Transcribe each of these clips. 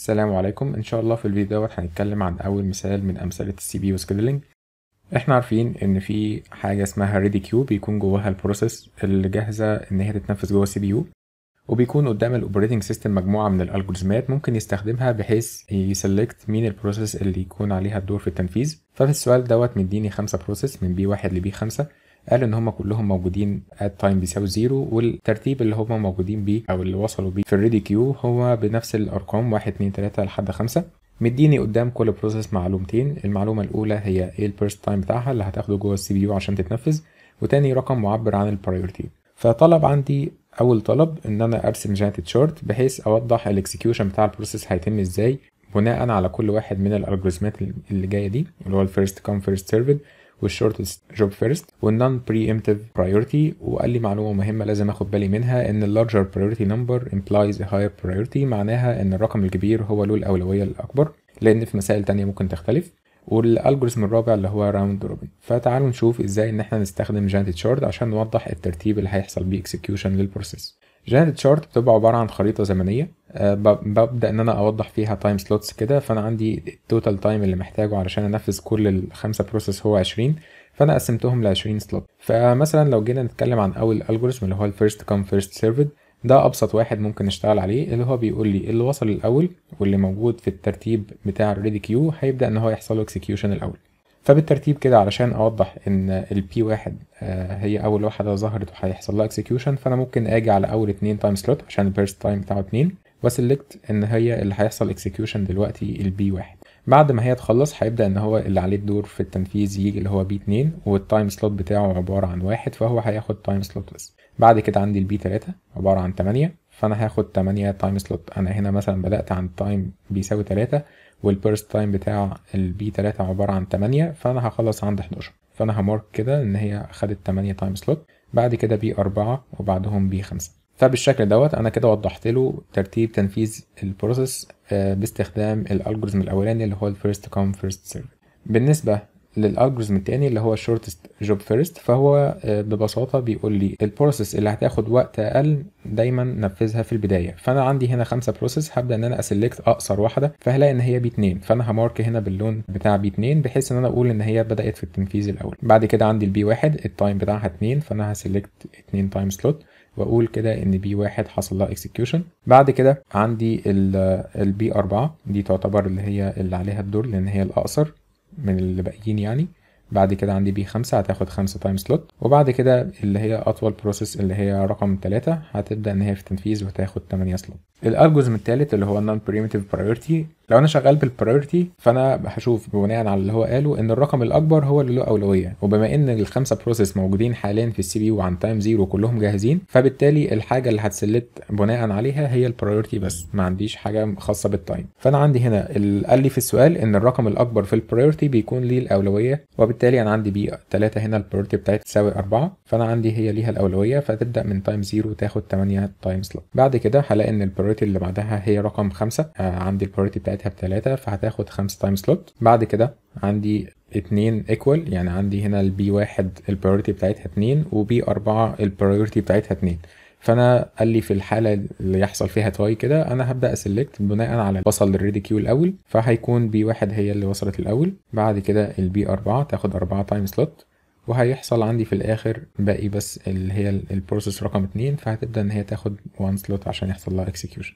السلام عليكم ان شاء الله في الفيديو دوت هنتكلم عن اول مثال من امثله السي بي يو سكيدولينج احنا عارفين ان في حاجه اسمها ريدي كيو بيكون جواها البروسيس اللي جاهزه ان هي تتنفذ جوه السي بي يو وبيكون قدام الاوبريتنج سيستم مجموعه من الالجوريزمات ممكن يستخدمها بحيث يسلكت مين البروسيس اللي يكون عليها الدور في التنفيذ ففي السؤال دوت مديني خمسة بروسيس من بي واحد لبي خمسة قال ان هم كلهم موجودين at time بيساوي زيرو والترتيب اللي هم موجودين بيه او اللي وصلوا بيه في الريدي كيو هو بنفس الارقام واحد اتنين تلاتة لحد خمسة مديني قدام كل بروسيس معلومتين المعلومة الأولى هي ايه البيرست تايم بتاعها اللي هتاخده جوه السي بي يو عشان تتنفذ وتاني رقم معبر عن البرايورتي فطلب عندي أول طلب إن أنا أرسم جانت تشارت بحيث أوضح الإكسكيوشن بتاع البروسيس هيتم إزاي بناء على كل واحد من الالجوريزمات اللي جايه دي اللي هو الفيرست كام فيرست سيرفد والشورتست جوب فيرست والنون بري امتيف برايورتي وقال لي معلومه مهمه لازم اخد بالي منها ان اللارجر برايورتي نمبر implies a higher priority معناها ان الرقم الكبير هو له الاولويه الاكبر لان في مسائل تانية ممكن تختلف والالجوريزم الرابع اللي هو راوند روبن فتعالوا نشوف ازاي ان احنا نستخدم جانت تشارت عشان نوضح الترتيب اللي هيحصل بيه اكسكيوشن للبروسيس جانت تشارت بتبقى عباره عن خريطه زمنيه أه ببدا ان انا اوضح فيها تايم سلوتس كده فانا عندي التوتال تايم اللي محتاجه علشان انفذ كل الخمسه بروسيس هو 20 فانا قسمتهم ل 20 سلوت فمثلا لو جينا نتكلم عن اول الجوريزم اللي هو الفيرست كام فيرست سيرفد ده ابسط واحد ممكن نشتغل عليه اللي هو بيقول لي اللي وصل الاول واللي موجود في الترتيب بتاع الريدي كيو هيبدا ان هو يحصل له اكسكيوشن الاول فبالترتيب كده علشان اوضح ان البي واحد هي اول واحده ظهرت وهيحصل لها اكسكيوشن فانا ممكن اجي على اول اتنين تايم سلوت عشان البيرست تايم بتاعه اتنين وسلكت ان هي اللي هيحصل اكسكيوشن دلوقتي البي واحد بعد ما هي تخلص هيبدا ان هو اللي عليه الدور في التنفيذ يجي اللي هو بي 2 والتايم سلوت بتاعه عباره عن واحد فهو هياخد تايم سلوت بس بعد كده عندي البي 3 عباره عن 8 فانا هاخد 8 تايم سلوت انا هنا مثلا بدات عن تايم بيساوي 3 والبيرست تايم بتاع البي 3 عباره عن 8 فانا هخلص عند 11 فانا همارك كده ان هي خدت 8 تايم سلوت بعد كده بي 4 وبعدهم بي 5 فبالشكل دوت انا كده وضحت له ترتيب تنفيذ البروسيس باستخدام الالجوريزم الاولاني اللي هو الفيرست كام فيرست سيرف بالنسبه للالجوريزم التاني اللي هو الشورتست جوب فيرست فهو ببساطه بيقول لي البروسيس اللي هتاخد وقت اقل دايما نفذها في البدايه فانا عندي هنا خمسه بروسيس هبدا ان انا اسلكت اقصر واحده فهلاقي ان هي بي 2 فانا همارك هنا باللون بتاع بي 2 بحيث ان انا اقول ان هي بدات في التنفيذ الاول بعد كده عندي البي 1 التايم بتاعها 2 فانا هسلكت 2 تايم سلوت واقول كده ان بي واحد حصل لها اكسكيوشن بعد كده عندي البي 4 دي تعتبر اللي هي اللي عليها الدور لان هي الاقصر من اللي باقيين يعني بعد كده عندي بي 5 هتاخد 5 تايم سلوت وبعد كده اللي هي اطول بروسيس اللي هي رقم 3 هتبدا ان هي في التنفيذ وتاخد 8 سلوت الالجوريزم الثالث اللي هو النون بريمتيف برايورتي لو انا شغال بالبرايورتي فانا هشوف بناء على اللي هو قاله ان الرقم الاكبر هو اللي له اولويه وبما ان الخمسه بروسيس موجودين حاليا في السي بي يو عن تايم زيرو كلهم جاهزين فبالتالي الحاجه اللي هتسلكت بناء عليها هي البرايورتي بس ما عنديش حاجه خاصه بالتايم فانا عندي هنا قال لي في السؤال ان الرقم الاكبر في البرايورتي بيكون ليه الاولويه وبالتالي انا عندي بي 3 هنا البرايورتي بتاعتها تساوي 4 فانا عندي هي ليها الاولويه فتبدا من تايم زيرو تاخد 8 تايم سلوت بعد كده هلاقي ان البرايورتي اللي بعدها هي رقم 5 آه عندي البرايورتي بتاعتها بتلاتة فهتاخد 5 تايم سلوت بعد كده عندي اتنين ايكوال يعني عندي هنا البي واحد البرايورتي بتاعتها اتنين وبي أربعة البرايورتي بتاعتها اتنين فانا قال لي في الحاله اللي يحصل فيها تواي كده انا هبدا اسلكت بناء على وصل للريدي كيو الاول فهيكون بي واحد هي اللي وصلت الاول بعد كده البي أربعة تاخد أربعة تايم سلوت وهيحصل عندي في الاخر باقي بس اللي هي البروسيس رقم اتنين فهتبدا ان هي تاخد 1 سلوت عشان يحصل لها اكسكيوشن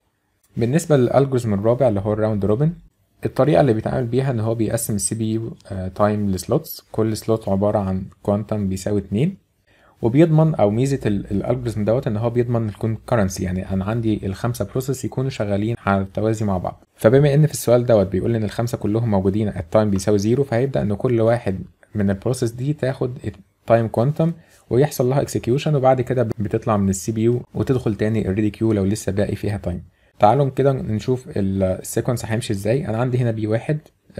بالنسبه للالجوريزم الرابع اللي هو الراوند روبن الطريقه اللي بيتعامل بيها ان هو بيقسم السي بي يو تايم لسلوتس كل سلوت عباره عن كوانتم بيساوي 2 وبيضمن او ميزه الالجوريزم دوت ان هو بيضمن الكونكرنسي يعني انا عندي الخمسه بروسيس يكونوا شغالين على التوازي مع بعض فبما ان في السؤال دوت بيقول ان الخمسه كلهم موجودين التايم بيساوي زيرو فهيبدا ان كل واحد من البروسيس دي تاخد تايم كوانتم ويحصل لها اكسكيوشن وبعد كده بتطلع من السي بي يو وتدخل تاني الريدي كيو لو لسه باقي فيها تايم تعالوا كده نشوف السيكونس هيمشي ازاي انا عندي هنا بي واحد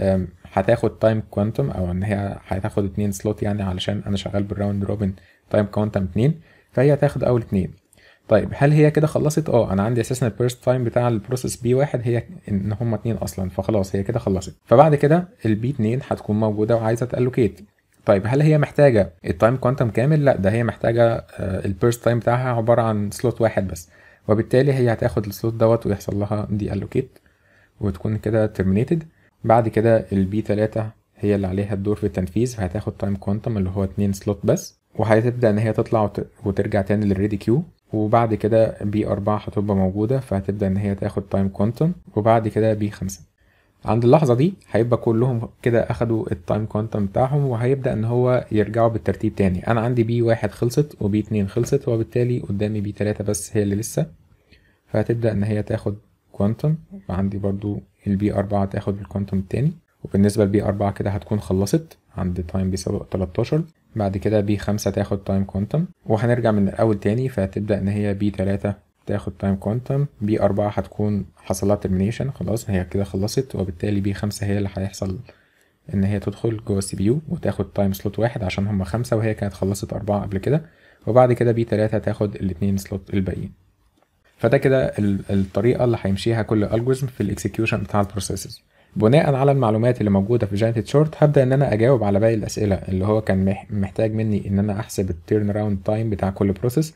هتاخد تايم كوانتم او ان هي هتاخد اتنين سلوت يعني علشان انا شغال بالراوند روبن تايم كوانتم اتنين فهي هتاخد اول اتنين طيب هل هي كده خلصت اه انا عندي اساسا البيرست تايم بتاع البروسيس بي واحد هي ان هما اتنين اصلا فخلاص هي كده خلصت فبعد كده البي اتنين هتكون موجوده وعايزه تالوكيت طيب هل هي محتاجه التايم كوانتم كامل لا ده هي محتاجه البيرست تايم بتاعها عباره عن سلوت واحد بس وبالتالي هي هتاخد السلوت دوت ويحصل لها دي الوكيت وتكون كده terminated بعد كده البي 3 هي اللي عليها الدور في التنفيذ فهتاخد تايم كوانتم اللي هو 2 سلوت بس وهتبدا ان هي تطلع وت- وترجع تاني للريدي كيو وبعد كده بي 4 هتبقى موجوده فهتبدا ان هي تاخد تايم كوانتم وبعد كده بي 5 عند اللحظه دي هيبقى كلهم كده اخدوا التايم كوانتم بتاعهم وهيبدا ان هو يرجعوا بالترتيب تاني انا عندي بي واحد خلصت وبي اتنين خلصت وبالتالي قدامي بي تلاتة بس هي اللي لسه فهتبدا ان هي تاخد كوانتم وعندي برضو البي أربعة تاخد الكوانتم التاني وبالنسبة لبي أربعة كده هتكون خلصت عند تايم بيساوي 13 بعد كده بي خمسة تاخد تايم كوانتم وهنرجع من الأول تاني فهتبدأ إن هي بي تلاتة تاخد تايم كوانتم بي أربعة هتكون حصل لها ترمينيشن خلاص هي كده خلصت وبالتالي بي خمسة هي اللي هيحصل إن هي تدخل جوه السي بي يو وتاخد تايم سلوت واحد عشان هما خمسة وهي كانت خلصت أربعة قبل كده وبعد كده بي تلاتة تاخد الاتنين سلوت الباقيين فده كده ال- الطريقه اللي هيمشيها كل الجوريزم في الاكسكيوشن بتاع البروسيسز بناء على المعلومات اللي موجوده في جانيتد شورت هبدا ان انا اجاوب على باقي الاسئله اللي هو كان مح- محتاج مني ان انا احسب التيرن اراوند تايم بتاع كل بروسيس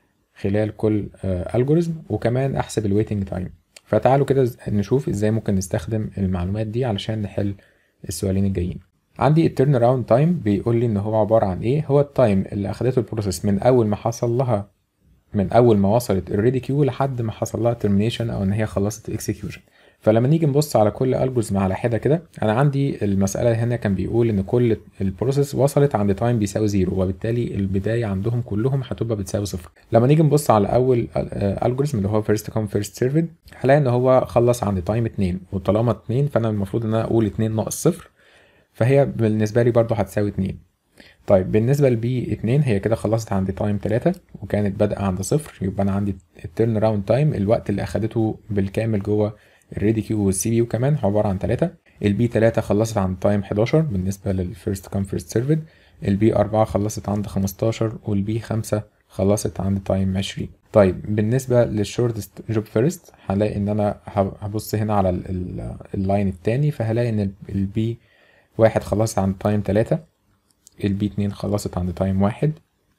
خلال كل الجوريزم وكمان احسب الويتنج تايم فتعالوا كده ز- نشوف ازاي ممكن نستخدم المعلومات دي علشان نحل السؤالين الجايين عندي التيرن اراوند تايم بيقول لي ان هو عباره عن ايه هو التايم اللي اخدته البروسيس من اول ما حصل لها من اول ما وصلت الريدي كيو لحد ما حصل لها ترمينيشن او ان هي خلصت اكسكيوشن فلما نيجي نبص على كل الجوريزم على حده كده انا عندي المساله هنا كان بيقول ان كل البروسيس وصلت عند تايم بيساوي زيرو وبالتالي البدايه عندهم كلهم هتبقى بتساوي صفر لما نيجي نبص على اول الجوريزم اللي هو فيرست كوم فيرست سيرفد هلاقي ان هو خلص عند تايم 2 وطالما 2 فانا المفروض ان انا اقول 2 ناقص صفر فهي بالنسبه لي برضو هتساوي 2 طيب بالنسبة لبي 2 هي كده خلصت عند تايم 3 وكانت بادئة عند صفر يبقى أنا عندي التيرن راوند تايم الوقت اللي أخدته بالكامل جوه الريدي كيو والسي بي يو كمان عبارة عن 3 البي 3 خلصت عند تايم 11 بالنسبة للفيرست كام فيرست سيرفد البي 4 خلصت عند 15 والبي 5 خلصت عند تايم 20 طيب بالنسبة للشورتست جوب فيرست هلاقي إن أنا هبص هنا على ال- ال- اللاين التاني فهلاقي إن البي واحد خلصت عند تايم 3 البي 2 خلصت عند تايم واحد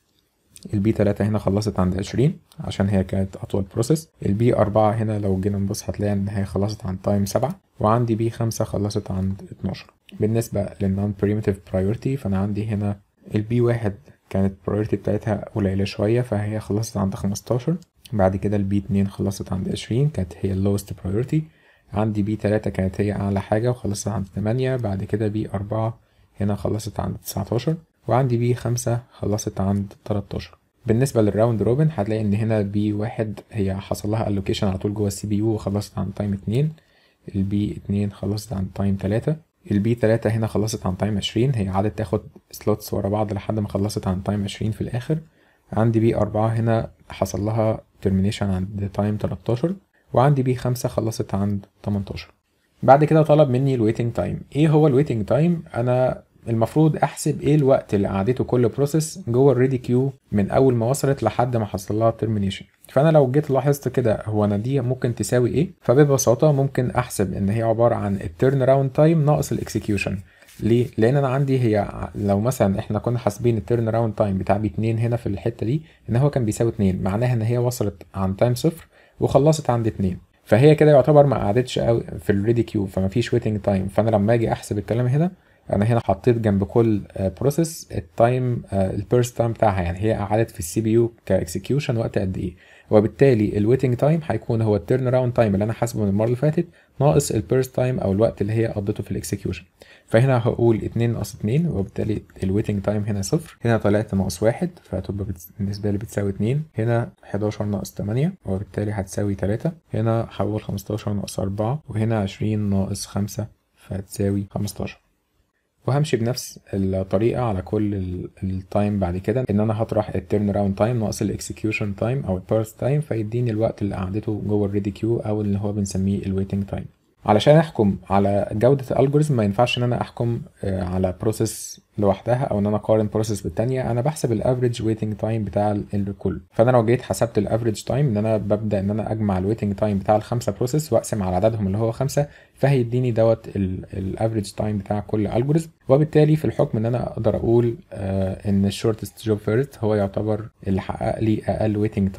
البي 3 هنا خلصت عند 20 عشان هي كانت اطول بروسيس البي 4 هنا لو جينا نبص هتلاقي ان هي خلصت عند تايم 7 وعندي بي 5 خلصت عند 12 بالنسبة للنون بريمتيف برايورتي فانا عندي هنا البي 1 كانت برايورتي بتاعتها قليلة شوية فهي خلصت عند 15 بعد كده البي 2 خلصت عند 20 كانت هي اللوست برايورتي عندي بي 3 كانت هي اعلى حاجة وخلصت عند 8 بعد كده بي 4 هنا خلصت عند 19 وعندي بي 5 خلصت عند 13 بالنسبة للراوند روبن هتلاقي ان هنا بي واحد هي حصل لها الوكيشن على طول جوه السي بي يو وخلصت عند تايم 2 البي 2 خلصت عند تايم 3 البي 3 هنا خلصت عند تايم 20 هي قعدت تاخد سلوتس ورا بعض لحد ما خلصت عند تايم 20 في الاخر عندي بي 4 هنا حصل لها ترمينيشن عند تايم 13 وعندي بي 5 خلصت عند 18 بعد كده طلب مني الويتنج تايم ايه هو الويتنج تايم انا المفروض احسب ايه الوقت اللي قعدته كل بروسيس جوه الريدي كيو من اول ما وصلت لحد ما حصل لها ترمينيشن فانا لو جيت لاحظت كده هو انا دي ممكن تساوي ايه فببساطه ممكن احسب ان هي عباره عن التيرن راوند تايم ناقص الاكسكيوشن ليه لان انا عندي هي لو مثلا احنا كنا حاسبين التيرن راوند تايم بتاع بي 2 هنا في الحته دي ان هو كان بيساوي 2 معناها ان هي وصلت عن تايم صفر وخلصت عند 2 فهي كده يعتبر ما قعدتش قوي في الريدي كيو فما فيش ويتنج تايم فانا لما اجي احسب الكلام هنا انا هنا حطيت جنب كل بروسيس التايم البيرست تايم بتاعها يعني هي قعدت في السي بي يو كاكسكيوشن وقت قد ايه وبالتالي الويتنج تايم هيكون هو التيرن راوند تايم اللي انا حاسبه من المره اللي فاتت ناقص البيرست تايم او الوقت اللي هي قضته في الاكسكيوشن فهنا هقول 2 ناقص 2 وبالتالي الويتنج تايم هنا صفر هنا طلعت ناقص 1 فهتبقى بالنسبه لي بتساوي 2 هنا 11 ناقص 8 وبالتالي هتساوي 3 هنا هقول 15 ناقص 4 وهنا 20 ناقص 5 فهتساوي 15 وهمشي بنفس الطريقة على كل التايم بعد كده ان انا هطرح التيرن راوند تايم ناقص الاكسكيوشن تايم او البيرث تايم فيديني الوقت اللي قعدته جوه الريدي كيو او اللي هو بنسميه الويتنج تايم علشان احكم على جودة الالجوريزم ما ينفعش ان انا احكم على بروسيس لوحدها او ان انا اقارن بروسيس بالتانية انا بحسب الافريج ويتنج تايم بتاع الكل فانا لو جيت حسبت الافريج تايم ان انا ببدا ان انا اجمع الويتنج تايم بتاع الخمسه بروسيس واقسم على عددهم اللي هو خمسه فهيديني دوت الافريج تايم بتاع كل الجوريزم وبالتالي في الحكم ان انا اقدر اقول آه ان الشورتست جوب فيرست هو يعتبر اللي حقق لي اقل ويتنج تايم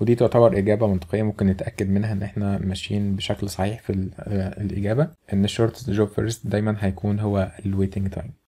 ودي تعتبر إجابة منطقية ممكن نتأكد منها إن إحنا ماشيين بشكل صحيح في ال- آه، الإجابة إن الشورت جوب فيرست دايما هيكون هو الويتنج تايم